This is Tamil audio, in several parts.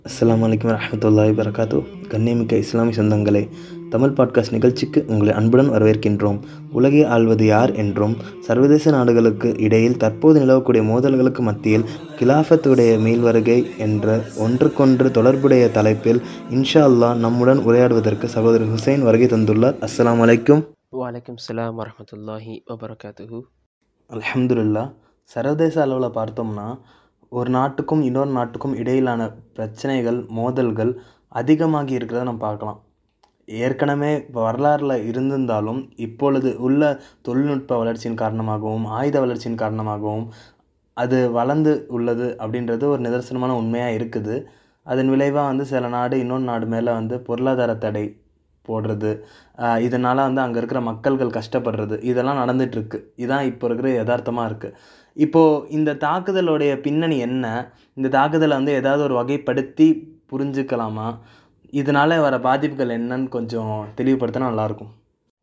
அஸ்ஸலாமு அலைக்கும் வரஹ்மத்துல்லாஹி வரகாத்து கண்ணியமிக்க இஸ்லாமிய சொந்தங்களே தமிழ் பாட்காஸ்ட் நிகழ்ச்சிக்கு உங்களை அன்புடன் வரவேற்கின்றோம் உலகை ஆள்வது யார் என்றும் சர்வதேச நாடுகளுக்கு இடையில் தற்போது நிலவக்கூடிய மோதல்களுக்கு மத்தியில் கிலாஃபத்துடைய மீள்வருகை என்ற ஒன்றுக்கொன்று தொடர்புடைய தலைப்பில் இன்ஷா அல்லாஹ் நம்முடன் உரையாடுவதற்கு சகோதரர் ஹுசைன் வருகை தந்துள்ளார் அஸ்ஸலாமு அலைக்கும் வலைக்கம் சலாம் வரமத்துல்லாஹி வபரகாத்துஹு அல்ஹம்துலில்லாஹ் சர்வதேச அளவில் பார்த்தோம்னா ஒரு நாட்டுக்கும் இன்னொரு நாட்டுக்கும் இடையிலான பிரச்சனைகள் மோதல்கள் அதிகமாகி இருக்கிறத நம்ம பார்க்கலாம் ஏற்கனவே வரலாறில் இருந்திருந்தாலும் இப்பொழுது உள்ள தொழில்நுட்ப வளர்ச்சியின் காரணமாகவும் ஆயுத வளர்ச்சியின் காரணமாகவும் அது வளர்ந்து உள்ளது அப்படின்றது ஒரு நிதர்சனமான உண்மையாக இருக்குது அதன் விளைவாக வந்து சில நாடு இன்னொரு நாடு மேலே வந்து பொருளாதார தடை போடுறது இதனால் வந்து அங்கே இருக்கிற மக்கள்கள் கஷ்டப்படுறது இதெல்லாம் நடந்துகிட்ருக்கு இதான் இப்போ இருக்கிற யதார்த்தமாக இருக்குது இப்போது இந்த தாக்குதலுடைய பின்னணி என்ன இந்த தாக்குதலை வந்து ஏதாவது ஒரு வகைப்படுத்தி புரிஞ்சுக்கலாமா இதனால் வர பாதிப்புகள் என்னன்னு கொஞ்சம் தெளிவுபடுத்தினா நல்லாயிருக்கும்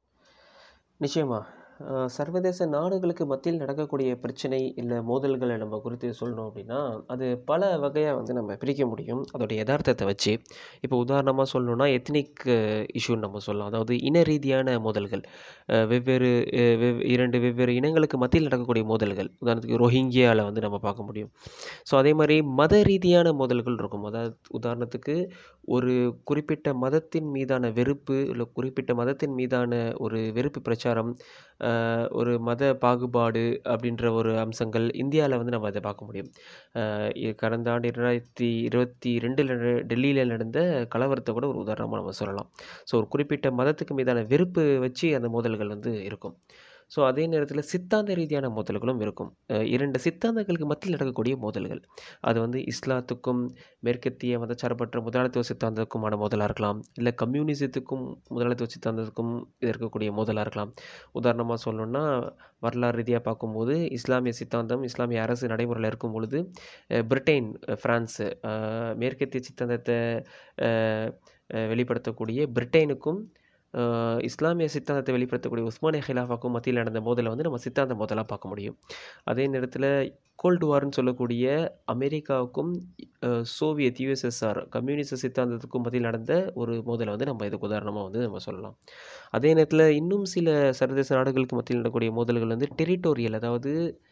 நிச்சயமா அஹ், சர்வதேச நாடுகளுக்கு மத்தியில் நடக்கக்கூடிய பிரச்சனை இல்லை மோதல்களை நம்ம குறித்து சொல்லணும் அப்படின்னா அது பல வகையாக வந்து நம்ம பிரிக்க முடியும் அதோட யதார்த்தத்தை வச்சு இப்போ உதாரணமாக சொல்லணும்னா எத்னிக் இஷ்யூன்னு நம்ம சொல்லலாம் அதாவது இன ரீதியான மோதல்கள் அஹ், வெவ்வேறு அஹ், வெவ் இரண்டு வெவ்வேறு இனங்களுக்கு மத்தியில் நடக்கக்கூடிய மோதல்கள் உதாரணத்துக்கு ரோஹிங்கியாவில் வந்து நம்ம பார்க்க முடியும் ஸோ அதே மாதிரி மத ரீதியான மோதல்கள் இருக்கும் அதாவது உதாரணத்துக்கு ஒரு குறிப்பிட்ட மதத்தின் மீதான வெறுப்பு இல்லை குறிப்பிட்ட மதத்தின் மீதான ஒரு வெறுப்பு பிரச்சாரம் ஆஹ் ஒரு மத பாகுபாடு அப்படின்ற ஒரு அம்சங்கள் இந்தியாவில் வந்து நம்ம அதை பார்க்க முடியும் ஆஹ் இ- கடந்த ஆண்டு இரண்டாயிரத்தி இருபத்தி ரெண்டில் டெல்லியில் நடந்த கலவரத்தை கூட ஒரு உதாரணமாக நம்ம சொல்லலாம் ஸோ ஒரு குறிப்பிட்ட மதத்துக்கு மீதான வெறுப்பு வச்சு அந்த மோதல்கள் வந்து இருக்கும் ஸோ அதே நேரத்தில் சித்தாந்த ரீதியான மோதல்களும் இருக்கும் அஹ் இரண்டு சித்தாந்தங்களுக்கு மத்தியில் நடக்கக்கூடிய மோதல்கள் அது வந்து இஸ்லாத்துக்கும் மேற்கத்திய மதச்சார்பற்ற முதலாளித்துவ சித்தாந்தத்துக்குமான மோதலாக இருக்கலாம் இல்லை கம்யூனிசத்துக்கும் முதலாளித்துவ சித்தாந்தத்துக்கும் இது இருக்கக்கூடிய மோதலாக இருக்கலாம் உதாரணமாக சொல்லணும்னா வரலாறு ரீதியாக பார்க்கும்போது இஸ்லாமிய சித்தாந்தம் இஸ்லாமிய அரசு நடைமுறையில் இருக்கும் பொழுது அஹ், பிரிட்டன் அஹ், பிரான்ஸு அஹ், மேற்கத்திய சித்தாந்தத்தை அஹ், அஹ், வெளிப்படுத்தக்கூடிய பிரிட்டனுக்கும் அஹ், இஸ்லாமிய சித்தாந்தத்தை வெளிப்படுத்தக்கூடிய உஸ்மானிய ஹிலாஃபாக்கும் மத்தியில் நடந்த மோதலை வந்து நம்ம சித்தாந்த மோதலாக பார்க்க முடியும் அதே நேரத்தில் கோல்டு வார்னு சொல்லக்கூடிய அமெரிக்காவுக்கும் அஹ், சோவியத் யுஎஸ்எஸ்ஆர் கம்யூனிஸ்ட் சித்தாந்தத்துக்கும் மத்தியில் நடந்த ஒரு மோதலை வந்து நம்ம இதுக்கு உதாரணமாக வந்து நம்ம சொல்லலாம் அதே நேரத்தில் இன்னும் சில சர்வதேச நாடுகளுக்கு மத்தியில் நடக்கக்கூடிய மோதல்கள் வந்து டெரிட்டோரியல் அதாவது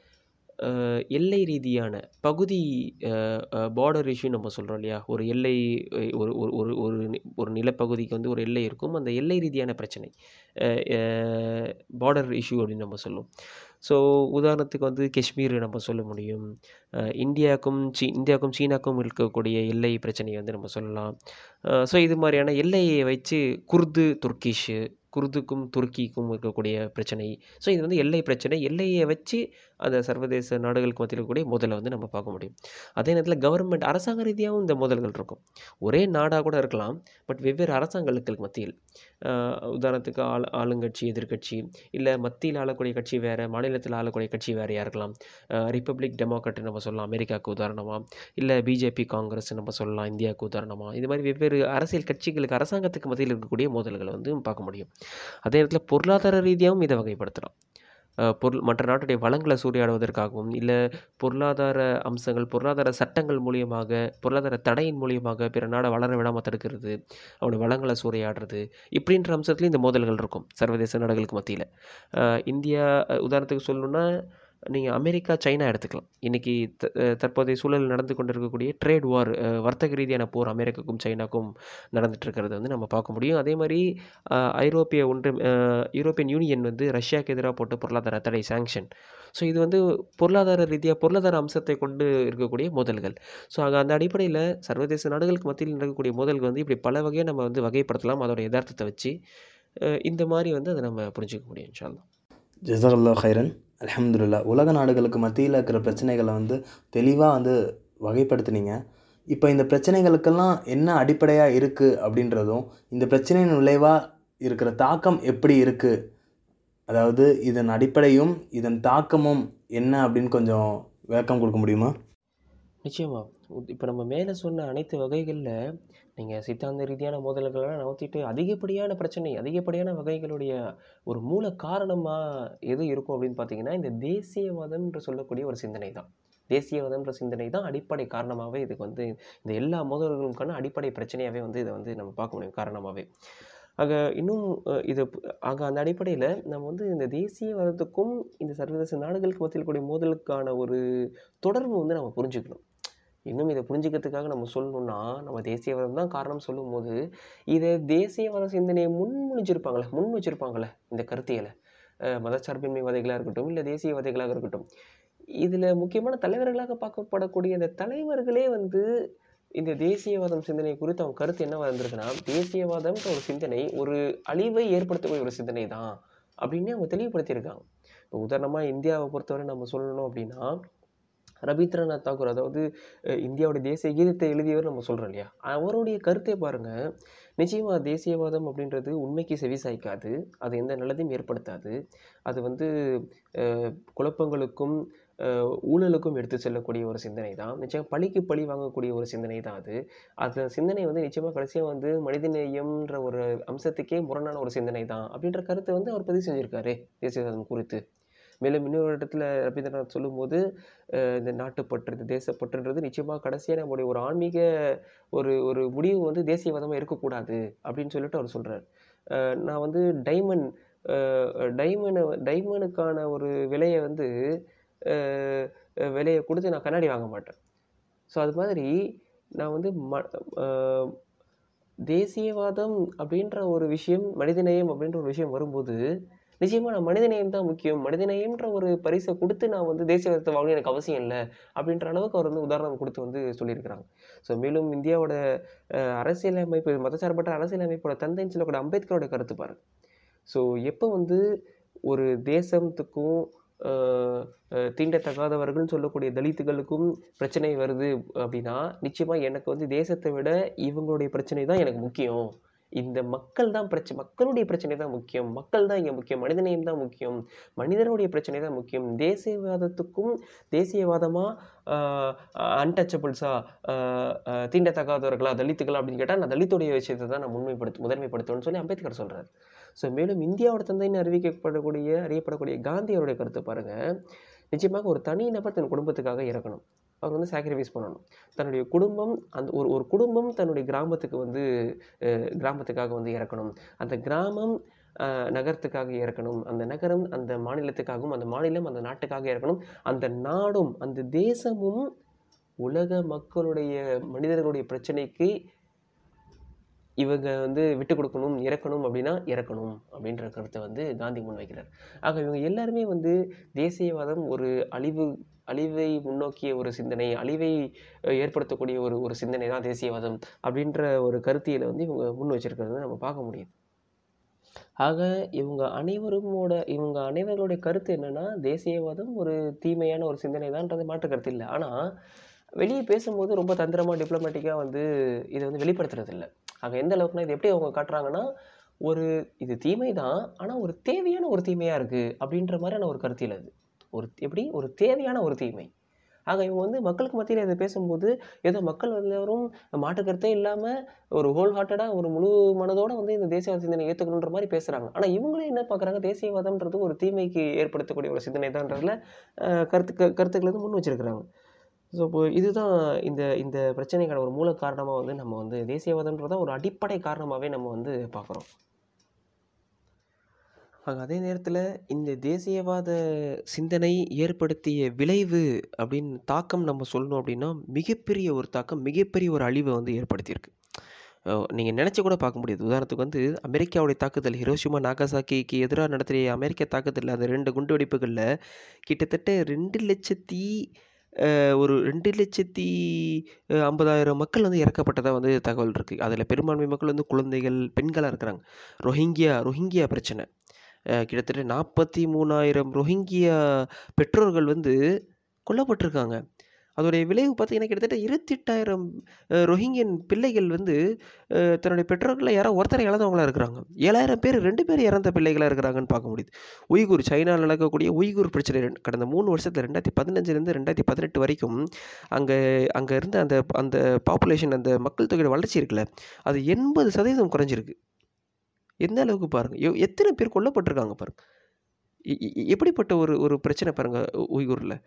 அஹ், எல்லை ரீதியான பகுதி பார்டர் இஷ்யூ நம்ம சொல்கிறோம் இல்லையா ஒரு எல்லை அஹ், ஒரு ஒரு ஒரு ஒரு நி- ஒரு நிலப்பகுதிக்கு வந்து ஒரு எல்லை இருக்கும் அந்த எல்லை ரீதியான பிரச்சனை பார்டர் இஷ்யூ அப்படின்னு நம்ம சொல்லுவோம் ஸோ உதாரணத்துக்கு வந்து காஷ்மீர் நம்ம சொல்ல முடியும் அஹ், இந்தியாவுக்கும் சீ இந்தியாவுக்கும் சீனாக்கும் இருக்கக்கூடிய எல்லை பிரச்சனையை வந்து நம்ம சொல்லலாம் ஸோ இது மாதிரியான எல்லையை வச்சு குர்து துர்க்கிஷு குர்துக்கும் துருக்கிக்கும் இருக்கக்கூடிய பிரச்சனை ஸோ இது வந்து எல்லை பிரச்சனை எல்லையை வச்சு அந்த சர்வதேச நாடுகளுக்கு மத்தியில் இருக்கக்கூடிய மோதலை வந்து நம்ம பார்க்க முடியும் அதே நேரத்தில் கவர்மெண்ட் அரசாங்க ரீதியாகவும் இந்த மோதல்கள் இருக்கும் ஒரே நாடாக கூட இருக்கலாம் பட் வெவ்வேறு அரசாங்கங்களுக்கு மத்தியில் அஹ், உதாரணத்துக்கு ஆள் ஆளுங்கட்சி எதிர்க்கட்சி இல்லை மத்தியில் ஆளக்கூடிய கட்சி வேறு மாநிலத்தில் ஆளக்கூடிய கட்சி வேறையாக இருக்கலாம் ரிப்பப்ளிக் டெமோக்ராட் நம்ம சொல்லலாம் அமெரிக்காவுக்கு உதாரணமாக இல்லை பிஜேபி காங்கிரஸ் நம்ம சொல்லலாம் இந்தியாவுக்கு உதாரணமாக இது மாதிரி வெவ்வேறு அரசியல் கட்சிகளுக்கு அரசாங்கத்துக்கு மத்தியில் இருக்கக்கூடிய மோதல்களை வந்து பார்க்க முடியும் அதே நேரத்தில் பொருளாதார ரீதியாகவும் இதை வகைப்படுத்தலாம் அஹ் பொருள் மற்ற நாட்டுடைய வளங்களை சூறையாடுவதற்காகவும் இல்லை பொருளாதார அம்சங்கள் பொருளாதார சட்டங்கள் மூலியமாக பொருளாதார தடையின் மூலியமாக பிற நாடை வளர விடாமல் தடுக்கிறது அவனோட வளங்களை சூறையாடுறது இப்படின்ற அம்சத்துலையும் இந்த மோதல்கள் இருக்கும் சர்வதேச நாடுகளுக்கு மத்தியில் இந்தியா அஹ் உதாரணத்துக்கு சொல்லணும்னா நீங்கள் அமெரிக்கா சைனா எடுத்துக்கலாம் இன்றைக்கி த அஹ் தற்போதைய சூழல் நடந்து கொண்டிருக்கக்கூடிய ட்ரேட் வார் வர்த்தக ரீதியான போர் அமெரிக்காக்கும் சைனாக்கும் நடந்துட்டு இருக்கிறது வந்து நம்ம பார்க்க முடியும் அதே மாதிரி அஹ், ஐரோப்பிய ஒன்றியம் அஹ், யூரோப்பியன் யூனியன் வந்து ரஷ்யாவுக்கு எதிராக போட்ட பொருளாதார தடை சாங்ஷன் ஸோ இது வந்து பொருளாதார ரீதியாக பொருளாதார அம்சத்தை கொண்டு இருக்கக்கூடிய மோதல்கள் ஸோ அங்கே அந்த அடிப்படையில் சர்வதேச நாடுகளுக்கு மத்தியில் நடக்கக்கூடிய மோதல்கள் வந்து இப்படி பல வகையாக நம்ம வந்து வகைப்படுத்தலாம் அதோட யதார்த்தத்தை வச்சு அஹ், இந்த மாதிரி வந்து அதை நம்ம புரிஞ்சுக்க முடியும் இன்ஷால்லா ஜஸகல்லா ஹைரன் அல்ஹம்துலில்லாஹ் உலக நாடுகளுக்கு மத்தியில் இருக்கிற பிரச்சனைகளை வந்து தெளிவாக வந்து வகைப்படுத்துனீங்க இப்போ இந்த பிரச்சனைகளுக்கெல்லாம் என்ன அடிப்படையாக இருக்குது அப்படின்றதும் இந்த பிரச்சனையின் விளைவாக இருக்கிற தாக்கம் எப்படி இருக்குது அதாவது இதன் அடிப்படையும் இதன் தாக்கமும் என்ன அப்படின்னு கொஞ்சம் விளக்கம் கொடுக்க முடியுமா நிச்சயமா இப்போ நம்ம மேலே சொன்ன அனைத்து வகைகளில் நீங்கள் சித்தாந்த ரீதியான மோதல்களெல்லாம் நவுத்திட்டு அதிகப்படியான பிரச்சனை அதிகப்படியான வகைகளுடைய ஒரு மூல காரணமாக எது இருக்கும் அப்படின்னு பார்த்தீங்கன்னா இந்த தேசியவாதம் என்று சொல்லக்கூடிய ஒரு சிந்தனை தான் தேசியவாதம்ன்ற சிந்தனை தான் அடிப்படை காரணமாகவே இதுக்கு வந்து இந்த எல்லா மோதல்களுக்கான அடிப்படை பிரச்சனையாகவே வந்து இதை வந்து நம்ம பார்க்க முடியும் காரணமாகவே ஆக இன்னும் அஹ், இது ப- ஆக அந்த அடிப்படையில் நம்ம வந்து இந்த தேசியவாதத்துக்கும் இந்த சர்வதேச நாடுகளுக்கு மத்தியில் கூடிய மோதலுக்கான ஒரு தொடர்பு வந்து நம்ம புரிஞ்சுக்கணும் இன்னும் இதை புரிஞ்சுக்கிறதுக்காக நம்ம சொல்லணும்னா நம்ம தேசியவாதம் தான் காரணம் சொல்லும்போது இதை தேசியவாத சிந்தனையை முன்மொழிச்சிருப்பாங்களே முன் வச்சிருப்பாங்களே இந்த கருத்தியலை அஹ் மதச்சார்பின்மைவாதிகளாக இருக்கட்டும் இல்லை தேசியவாதிகளாக இருக்கட்டும் இதில் முக்கியமான தலைவர்களாக பார்க்கப்படக்கூடிய இந்த தலைவர்களே வந்து இந்த தேசியவாதம் சிந்தனை குறித்து அவங்க கருத்து என்னவா இருந்திருக்குன்னா தேசியவாதம்ன்ற ஒரு சிந்தனை ஒரு அழிவை ஏற்படுத்தக்கூடிய ஒரு சிந்தனை தான் அப்படின்னு அவங்க தெளிவுபடுத்தியிருக்காங்க இப்போ உதாரணமாக இந்தியாவை பொறுத்தவரை நம்ம சொல்லணும் அப்படின்னா ரவீந்திரநாத் தாகூர் அதாவது அஹ், இந்தியாவோட தேசிய கீதத்தை எழுதியவர் நம்ம சொல்கிறோம் இல்லையா அவருடைய கருத்தை பாருங்க நிச்சயமாக தேசியவாதம் அப்படின்றது உண்மைக்கு செவிசாய்க்காது அது எந்த நல்லதையும் ஏற்படுத்தாது அது வந்து அஹ், குழப்பங்களுக்கும் அஹ், ஊழலுக்கும் எடுத்து செல்லக்கூடிய ஒரு சிந்தனை தான் நிச்சயம் பழிக்கு பழி வாங்கக்கூடிய ஒரு சிந்தனை தான் அது அந்த சிந்தனை வந்து நிச்சயமாக கடைசியாக வந்து மனிதநேயம்ன்ற ஒரு அம்சத்துக்கே முரணான ஒரு சிந்தனை தான் அப்படின்ற கருத்தை வந்து அவர் பதிவு செஞ்சிருக்காரு தேசியவாதம் குறித்து மேலும் இன்னொரு இடத்துல ரவீந்திரநாத் சொல்லும்போது அஹ், இந்த நாட்டுப்பற்று இந்த தேசப்பற்றுன்றது நிச்சயமாக கடைசியாக நம்முடைய ஒரு ஆன்மீக ஒரு ஒரு முடிவு வந்து தேசியவாதமாக இருக்கக்கூடாது அப்படின்னு சொல்லிட்டு அவர் சொல்கிறார் நான் வந்து டைமண்ட் டைமண்ட் டைமண்டுக்கான ஒரு விலையை வந்து அஹ், அஹ், விலையை கொடுத்து நான் கண்ணாடி வாங்க மாட்டேன் ஸோ அது மாதிரி நான் வந்து ம அஹ், தேசியவாதம் அப்படின்ற ஒரு விஷயம் மனிதநேயம் அப்படின்ற ஒரு விஷயம் வரும்போது நிச்சயமாக நான் மனிதநேயம் தான் முக்கியம் மனிதநேயம்ன்ற ஒரு பரிசை கொடுத்து நான் வந்து தேசியவாதத்தை வாங்கணும் எனக்கு அவசியம் இல்லை அப்படின்ற அளவுக்கு அவர் வந்து உதாரணம் கொடுத்து வந்து சொல்லியிருக்கிறாங்க ஸோ மேலும் இந்தியாவோட அஹ், அரசியலமைப்பு மதசார்பற்ற அரசியலமைப்போட தந்தைன்னு சொல்லக்கூடிய அம்பேத்கரோட கருத்து பாருங்க ஸோ எப்போ வந்து ஒரு தேசத்துக்கும் அஹ், அஹ், தீண்டத்தகாதவர்கள்னு சொல்லக்கூடிய தலித்துகளுக்கும் பிரச்சனை வருது அப்படின்னா நிச்சயமாக எனக்கு வந்து தேசத்தை விட இவங்களுடைய பிரச்சனை தான் எனக்கு முக்கியம் இந்த மக்கள் தான் பிரச்சனை மக்களுடைய பிரச்சனை தான் முக்கியம் மக்கள் தான் இங்கே முக்கியம் மனிதநேயம் தான் முக்கியம் மனிதனுடைய பிரச்சனை தான் முக்கியம் தேசியவாதத்துக்கும் தேசியவாதமாக அன்டச்சபிள்ஸா தீண்டத்தகாதவர்களா தலித்துகளா அப்படின்னு கேட்டால் நான் தலித்துடைய விஷயத்தை தான் நான் முன்மைப்படுத்து முதன்மைப்படுத்துவேன்னு சொல்லி அம்பேத்கர் சொல்கிறார் ஸோ மேலும் இந்தியாவோட தந்தைன்னு அறிவிக்கப்படக்கூடிய அறியப்படக்கூடிய காந்தியருடைய கருத்தை பாருங்க நிச்சயமாக ஒரு தனி நபர் தன் குடும்பத்துக்காக இறக்கணும் அவர் வந்து சாக்ரிஃபைஸ் பண்ணணும் தன்னுடைய குடும்பம் அந்த ஒரு ஒரு குடும்பம் தன்னுடைய கிராமத்துக்கு வந்து அஹ், கிராமத்துக்காக வந்து இறக்கணும் அந்த கிராமம் அஹ், நகரத்துக்காக இறக்கணும் அந்த நகரம் அந்த மாநிலத்துக்காகவும் அந்த மாநிலம் அந்த நாட்டுக்காக இறக்கணும் அந்த நாடும் அந்த தேசமும் உலக மக்களுடைய மனிதர்களுடைய பிரச்சனைக்கு இவங்க வந்து விட்டு கொடுக்கணும் இறக்கணும் அப்படின்னா இறக்கணும் அப்படின்ற கருத்தை வந்து காந்தி முன்வைக்கிறார் ஆக இவங்க எல்லாருமே வந்து தேசியவாதம் ஒரு அழிவு அழிவை முன்னோக்கிய ஒரு சிந்தனை அழிவை அஹ், ஏற்படுத்தக்கூடிய ஒரு ஒரு சிந்தனை தான் தேசியவாதம் அப்படின்ற ஒரு கருத்தியலை வந்து இவங்க முன் வச்சிருக்கிறத நம்ம பார்க்க முடியுது ஆக இவங்க அனைவருமோட இவங்க அனைவர்களுடைய கருத்து என்னன்னா தேசியவாதம் ஒரு தீமையான ஒரு சிந்தனை தான்ன்றது மாற்று கருத்து இல்லை ஆனால் வெளியே பேசும்போது ரொம்ப தந்திரமாக டிப்ளமேட்டிக்காக வந்து இதை வந்து வெளிப்படுத்துறது இல்லை ஆக எந்த அளவுக்குனா இது எப்படி அவங்க காட்டுறாங்கன்னா ஒரு இது தீமை தான் ஆனால் ஒரு தேவையான ஒரு தீமையாக இருக்குது அப்படின்ற மாதிரியான ஒரு கருத்தியல் அது ஒரு எப்படி ஒரு தேவையான ஒரு தீமை ஆக இவங்க வந்து மக்களுக்கு மத்தியில் இதை பேசும்போது ஏதோ மக்கள் எல்லாரும் மாற்று கருத்தே இல்லாமல் ஒரு ஹோல் ஹார்ட்டடாக ஒரு முழு மனதோட வந்து இந்த தேசியவாத சிந்தனை ஏற்றுக்கணுன்ற மாதிரி பேசுகிறாங்க ஆனால் இவங்களே என்ன பார்க்குறாங்க தேசியவாதம்ன்றது ஒரு தீமைக்கு ஏற்படுத்தக்கூடிய ஒரு சிந்தனை தான்றதுல அஹ், கருத்து க- கருத்துக்களை வந்து முன் வச்சிருக்கிறாங்க ஸோ இப்போ இதுதான் இந்த இந்த பிரச்சனைக்கான ஒரு மூல காரணமாக வந்து நம்ம வந்து தேசியவாதம்ன்றத ஒரு அடிப்படை காரணமாகவே நம்ம வந்து பார்க்குறோம் ஆக அதே நேரத்தில் இந்த தேசியவாத சிந்தனை ஏற்படுத்திய விளைவு அப்படின்னு தாக்கம் நம்ம சொல்லணும் அப்படின்னா மிகப்பெரிய ஒரு தாக்கம் மிகப்பெரிய ஒரு அழிவை வந்து ஏற்படுத்தியிருக்கு நீங்கள் நினச்சி கூட பார்க்க முடியாது உதாரணத்துக்கு வந்து அமெரிக்காவுடைய தாக்குதல் ஹிரோஷிமா நாகசாக்கிக்கு எதிராக நடத்திய அமெரிக்க தாக்குதலில் அந்த ரெண்டு குண்டுவெடிப்புகளில் கிட்டத்தட்ட ரெண்டு லட்சத்தி அஹ், ஒரு ரெண்டு லட்சத்தி அஹ், ஐம்பதாயிரம் மக்கள் வந்து இறக்கப்பட்டதாக வந்து தகவல் இருக்குது அதில் பெரும்பான்மை மக்கள் வந்து குழந்தைகள் பெண்களாக இருக்கிறாங்க ரொஹிங்கியா ரொஹிங்கியா பிரச்சனை அஹ், கிட்டத்தட்ட நாற்பத்தி மூணாயிரம் ரொஹிங்கியா பெற்றோர்கள் வந்து கொல்லப்பட்டிருக்காங்க அதோடைய விளைவு பார்த்தீங்கன்னா கிட்டத்தட்ட இருபத்தெட்டாயிரம் ரொஹிங்கியன் பிள்ளைகள் வந்து அஹ், தன்னுடைய பெற்றோர்களை யாரோ ஒருத்தரை இழந்தவங்களா இருக்கிறாங்க ஏழாயிரம் பேர் ரெண்டு பேர் இறந்த பிள்ளைகளாக இருக்கிறாங்கன்னு பார்க்க முடியுது உய்கூர் சைனாவில் நடக்கக்கூடிய உய்கூர் பிரச்சனை ரெண்டு- கடந்த மூணு வருஷத்தில் ரெண்டாயிரத்தி பதினஞ்சுலேருந்து ரெண்டாயிரத்தி பதினெட்டு வரைக்கும் அங்கே அங்கே இருந்த அந்த அந்த பாப்புலேஷன் அந்த மக்கள் தொகையோட வளர்ச்சி இருக்குல்ல அது எண்பது சதவீதம் குறைஞ்சிருக்கு எந்த அளவுக்கு பாருங்கள் எவ் எத்தனை பேர் கொல்லப்பட்டிருக்காங்க பாருங்க எ- எ- எப்படிப்பட்ட ஒரு ஒரு பிரச்சனை பாருங்க உய்கூரில்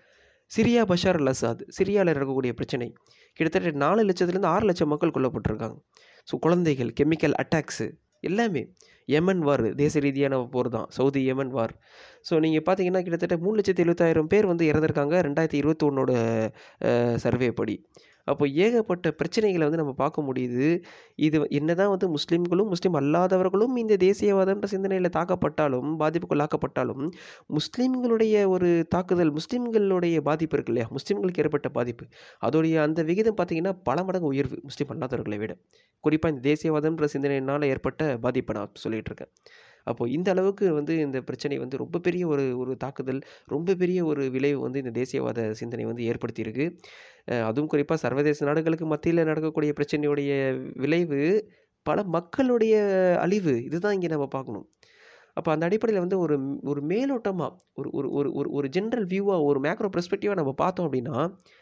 சிரியா பஷார் அல் அசாத் சிரியாவில் இருக்கக்கூடிய பிரச்சனை கிட்டத்தட்ட நாலு லட்சத்துலேருந்து ஆறு லட்சம் மக்கள் கொல்லப்பட்டிருக்காங்க ஸோ குழந்தைகள் கெமிக்கல் அட்டாக்ஸு எல்லாமே யமன் வார் தேச ரீதியான போர் தான் சவுதி யமன் வார் ஸோ நீங்கள் பார்த்தீங்கன்னா கிட்டத்தட்ட மூணு லட்சத்தி எழுபத்தாயிரம் பேர் வந்து இறந்துருக்காங்க ரெண்டாயிரத்தி இருபத்தொன்னோட சர்வே படி அப்போ ஏகப்பட்ட பிரச்சனைகளை வந்து நம்ம பார்க்க முடியுது இது என்னதான் வந்து முஸ்லீம்களும் முஸ்லீம் அல்லாதவர்களும் இந்த தேசியவாதம்ன்ற சிந்தனையில் தாக்கப்பட்டாலும் பாதிப்புக்குள்ளாக்கப்பட்டாலும் முஸ்லீம்களுடைய ஒரு தாக்குதல் முஸ்லீம்களுடைய பாதிப்பு இருக்கு இல்லையா முஸ்லீம்களுக்கு ஏற்பட்ட பாதிப்பு அதோடைய அந்த விகிதம் பார்த்தீங்கன்னா பல மடங்கு உயர்வு முஸ்லீம் அல்லாதவர்களை விட குறிப்பாக இந்த தேசியவாதம்ன்ற சிந்தனையினால் ஏற்பட்ட பாதிப்பை நான் சொல்லிகிட்டு இருக்கேன் அப்போது இந்த அளவுக்கு வந்து இந்த பிரச்சனை வந்து ரொம்ப பெரிய ஒரு ஒரு தாக்குதல் ரொம்ப பெரிய ஒரு விளைவு வந்து இந்த தேசியவாத சிந்தனை வந்து ஏற்படுத்தியிருக்கு அதுவும் குறிப்பாக சர்வதேச நாடுகளுக்கு மத்தியில் நடக்கக்கூடிய பிரச்சனையுடைய விளைவு பல மக்களுடைய அழிவு இதுதான் இங்கே நம்ம பார்க்கணும் அப்போ அந்த அடிப்படையில் வந்து ஒரு ஒரு மேலோட்டமாக ஒரு ஒரு ஒரு ஒரு ஒரு ஜென்ரல் வியூவாக ஒரு மேக்ரோ பெர்ஸ்பெக்டிவாக நம்ம பார்த்தோம் அப்படின்னா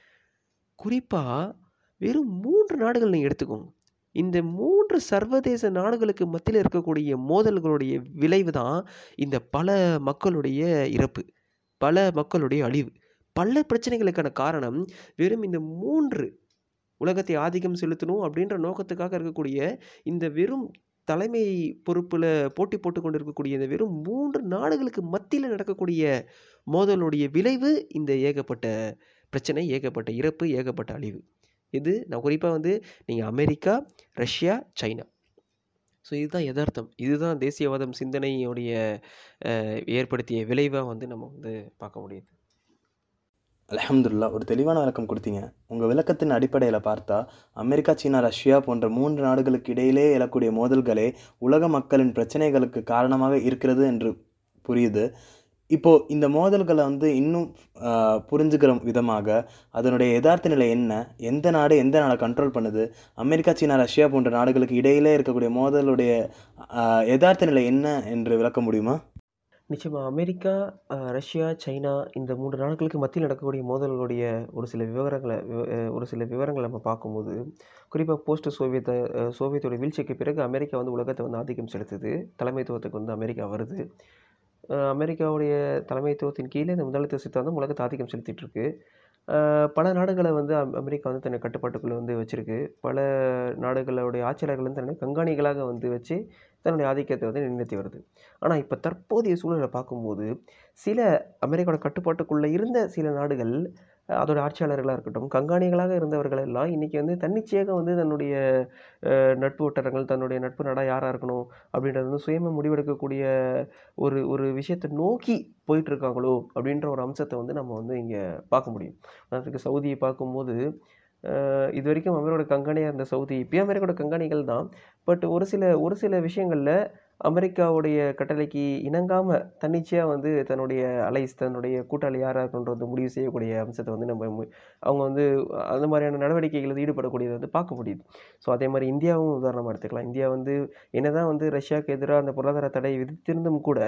குறிப்பாக வெறும் மூன்று நாடுகள் நீங்கள் எடுத்துக்கோங்க இந்த மூன்று சர்வதேச நாடுகளுக்கு மத்தியில் இருக்கக்கூடிய மோதல்களுடைய விளைவு தான் இந்த பல மக்களுடைய இறப்பு பல மக்களுடைய அழிவு பல பிரச்சனைகளுக்கான காரணம் வெறும் இந்த மூன்று உலகத்தை ஆதிக்கம் செலுத்தணும் அப்படின்ற நோக்கத்துக்காக இருக்கக்கூடிய இந்த வெறும் தலைமை பொறுப்பில் போட்டி போட்டு கொண்டு இருக்கக்கூடிய இந்த வெறும் மூன்று நாடுகளுக்கு மத்தியில் நடக்கக்கூடிய மோதலுடைய விளைவு இந்த ஏகப்பட்ட பிரச்சனை ஏகப்பட்ட இறப்பு ஏகப்பட்ட அழிவு இது நான் குறிப்பாக வந்து நீங்கள் அமெரிக்கா ரஷ்யா சைனா ஸோ இதுதான் யதார்த்தம் இதுதான் தேசியவாதம் சிந்தனையுடைய ஏற்படுத்திய விளைவாக வந்து நம்ம வந்து பார்க்க முடியுது அலமதுல்லா ஒரு தெளிவான விளக்கம் கொடுத்தீங்க உங்கள் விளக்கத்தின் அடிப்படையில் பார்த்தா அமெரிக்கா சீனா ரஷ்யா போன்ற மூன்று நாடுகளுக்கு இடையிலே எழக்கூடிய மோதல்களே உலக மக்களின் பிரச்சனைகளுக்கு காரணமாக இருக்கிறது என்று புரியுது இப்போது இந்த மோதல்களை வந்து இன்னும் புரிஞ்சுக்கிற விதமாக அதனுடைய யதார்த்த நிலை என்ன எந்த நாடு எந்த நாடை கண்ட்ரோல் பண்ணுது அமெரிக்கா சீனா ரஷ்யா போன்ற நாடுகளுக்கு இடையிலே இருக்கக்கூடிய மோதலுடைய யதார்த்த நிலை என்ன என்று விளக்க முடியுமா நிச்சயமாக அமெரிக்கா ரஷ்யா சைனா இந்த மூன்று நாடுகளுக்கு மத்தியில் நடக்கக்கூடிய மோதல்களுடைய ஒரு சில விவரங்களை ஒரு சில விவரங்களை நம்ம பார்க்கும்போது குறிப்பாக போஸ்ட் சோவியத்தை சோவியத்தோட வீழ்ச்சிக்கு பிறகு அமெரிக்கா வந்து உலகத்தை வந்து ஆதிக்கம் செலுத்துது தலைமைத்துவத்துக்கு வந்து அமெரிக்கா வருது அமெரிக்காவுடைய தலைமைத்துவத்தின் கீழே இந்த முதலாளித்துவ சித்தாந்தம் உலகத்தை ஆதிக்கம் செலுத்திட்டுருக்கு பல நாடுகளை வந்து அமெரிக்கா வந்து தன்னை கட்டுப்பாட்டுக்குள்ளே வந்து வச்சுருக்கு பல நாடுகளுடைய ஆட்சியாளர்கள் வந்து தன்னை கண்காணிகளாக வந்து வச்சு தன்னுடைய ஆதிக்கத்தை வந்து நிறுத்தி வருது ஆனால் இப்போ தற்போதைய சூழலை பார்க்கும்போது சில அமெரிக்காவோட கட்டுப்பாட்டுக்குள்ளே இருந்த சில நாடுகள் அதோட ஆட்சியாளர்களாக இருக்கட்டும் கண்காணிகளாக இருந்தவர்கள் எல்லாம் இன்றைக்கி வந்து தன்னிச்சையாக வந்து தன்னுடைய நட்பு வட்டாரங்கள் தன்னுடைய நட்பு நாடாக யாராக இருக்கணும் அப்படின்றது வந்து சுயமாக முடிவெடுக்கக்கூடிய ஒரு ஒரு விஷயத்தை நோக்கி போயிட்டுருக்காங்களோ அப்படின்ற ஒரு அம்சத்தை வந்து நம்ம வந்து இங்கே பார்க்க முடியும் அதுக்கு சவுதியை பார்க்கும்போது இது வரைக்கும் அமெரிக்கோட கண்காணியாக இருந்த சவுதி இப்போயும் அமெரிக்காவோட கண்காணிகள் தான் பட் ஒரு சில ஒரு சில விஷயங்களில் அமெரிக்காவுடைய கட்டளைக்கு இணங்காமல் தன்னிச்சையாக வந்து தன்னுடைய அலைஸ் தன்னுடைய கூட்டாளி யாராக இருக்குன்றது முடிவு செய்யக்கூடிய அம்சத்தை வந்து நம்ம அவங்க வந்து அந்த மாதிரியான நடவடிக்கைகளில் ஈடுபடக்கூடியதை வந்து பார்க்க முடியுது ஸோ அதே மாதிரி இந்தியாவும் உதாரணமாக எடுத்துக்கலாம் இந்தியா வந்து என்ன தான் வந்து ரஷ்யாவுக்கு எதிராக அந்த பொருளாதார தடை விதித்திருந்தும் கூட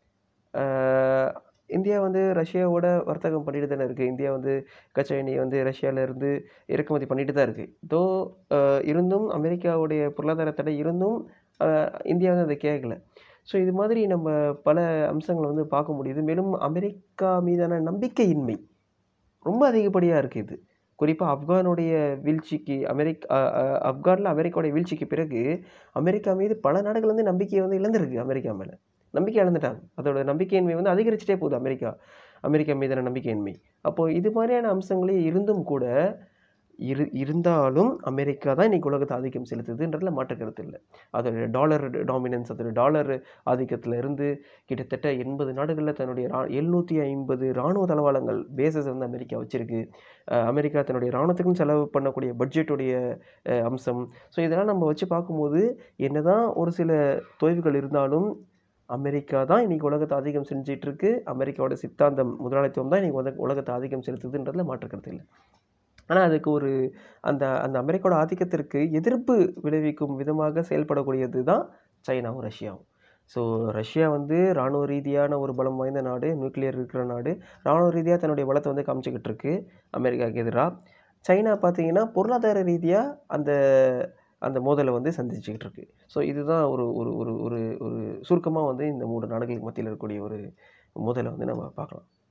இந்தியா வந்து ரஷ்யாவோட வர்த்தகம் பண்ணிட்டு தானே இருக்குது இந்தியா வந்து கச்சா எண்ணெய் வந்து ரஷ்யாவிலேருந்து இறக்குமதி பண்ணிட்டு தான் இருக்குது தோ இருந்தும் அமெரிக்காவுடைய பொருளாதார தடை இருந்தும் இந்தியா வந்து அதை கேட்கல ஸோ இது மாதிரி நம்ம பல அம்சங்களை வந்து பார்க்க முடியுது மேலும் அமெரிக்கா மீதான நம்பிக்கையின்மை ரொம்ப அதிகப்படியாக இருக்குது இது குறிப்பாக ஆப்கானுடைய வீழ்ச்சிக்கு அமெரிக்கா ஆப்கானில் அமெரிக்காவுடைய வீழ்ச்சிக்கு பிறகு அமெரிக்கா மீது பல நாடுகள் வந்து நம்பிக்கையை வந்து இழந்திருக்கு அமெரிக்கா மேலே நம்பிக்கை இழந்துட்டாங்க அதோட நம்பிக்கையின்மை வந்து அதிகரிச்சுட்டே போகுது அமெரிக்கா அமெரிக்கா மீதான நம்பிக்கையின்மை அப்போது இது மாதிரியான அம்சங்களே இருந்தும் கூட இரு இருந்தாலும் அமெரிக்கா தான் இன்றைக்கி உலகத்தை ஆதிக்கம் செலுத்துதுன்றதுல மாற்று கருத்து இல்லை அதோடைய டாலர் டாமினன்ஸ் அதோட டாலர் ஆதிக்கத்தில் இருந்து கிட்டத்தட்ட எண்பது நாடுகளில் தன்னுடைய ரா எழுநூற்றி ஐம்பது இராணுவ தளவாளங்கள் பேசஸ் வந்து அமெரிக்கா வச்சுருக்கு அமெரிக்கா தன்னுடைய இராணுவத்துக்கும் செலவு பண்ணக்கூடிய பட்ஜெட்டுடைய அம்சம் ஸோ இதெல்லாம் நம்ம வச்சு பார்க்கும்போது என்ன தான் ஒரு சில தொய்வுகள் இருந்தாலும் அமெரிக்கா தான் இன்றைக்கி உலகத்தை ஆதிக்கம் செஞ்சிட்ருக்கு அமெரிக்காவோட சித்தாந்தம் முதலாளித்துவம் தான் இன்றைக்கி உலக உலகத்தை ஆதிக்கம் செலுத்துதுன்றதுல மாற்று கருத்து இல்லை ஆனால் அதுக்கு ஒரு அந்த அந்த அமெரிக்காவோட ஆதிக்கத்திற்கு எதிர்ப்பு விளைவிக்கும் விதமாக செயல்படக்கூடியது தான் சைனாவும் ரஷ்யாவும் ஸோ ரஷ்யா வந்து இராணுவ ரீதியான ஒரு பலம் வாய்ந்த நாடு நியூக்ளியர் இருக்கிற நாடு இராணுவ ரீதியாக தன்னுடைய பலத்தை வந்து காமிச்சிக்கிட்டு இருக்கு அமெரிக்காவுக்கு எதிராக சைனா பார்த்தீங்கன்னா பொருளாதார ரீதியாக அந்த அந்த மோதலை வந்து சந்திச்சுக்கிட்டு இருக்கு ஸோ இதுதான் ஒரு ஒரு ஒரு ஒரு ஒரு சுருக்கமாக வந்து இந்த மூன்று நாடுகளுக்கு மத்தியில் இருக்கக்கூடிய ஒரு மோதலை வந்து நம்ம பார்க்கலாம்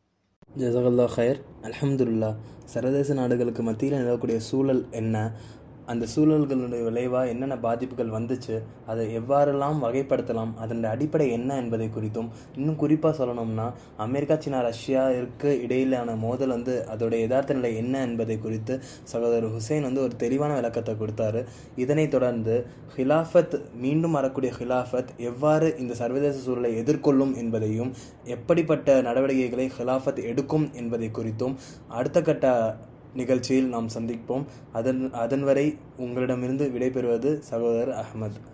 ஜசகல்லா ஹயர் அல்ஹம்துலில்லா சர்வதேச நாடுகளுக்கு மத்தியில் நிலவக்கூடிய சூழல் என்ன அந்த சூழல்களுடைய விளைவாக என்னென்ன பாதிப்புகள் வந்துச்சு அதை எவ்வாறெல்லாம் வகைப்படுத்தலாம் அதன் அடிப்படை என்ன என்பதை குறித்தும் இன்னும் குறிப்பாக சொல்லணும்னா அமெரிக்கா சீனா ரஷ்யா இருக்கு இடையிலான மோதல் வந்து அதோடைய யதார்த்த நிலை என்ன என்பதை குறித்து சகோதரர் ஹுசைன் வந்து ஒரு தெளிவான விளக்கத்தை கொடுத்தாரு இதனைத் தொடர்ந்து ஹிலாஃபத் மீண்டும் வரக்கூடிய ஹிலாஃபத் எவ்வாறு இந்த சர்வதேச சூழலை எதிர்கொள்ளும் என்பதையும் எப்படிப்பட்ட நடவடிக்கைகளை ஹிலாஃபத் எடுக்கும் என்பதை குறித்தும் அடுத்த கட்ட நிகழ்ச்சியில் நாம் சந்திப்போம் அதன் அதன் வரை உங்களிடமிருந்து விடைபெறுவது சகோதரர் அஹ்மத்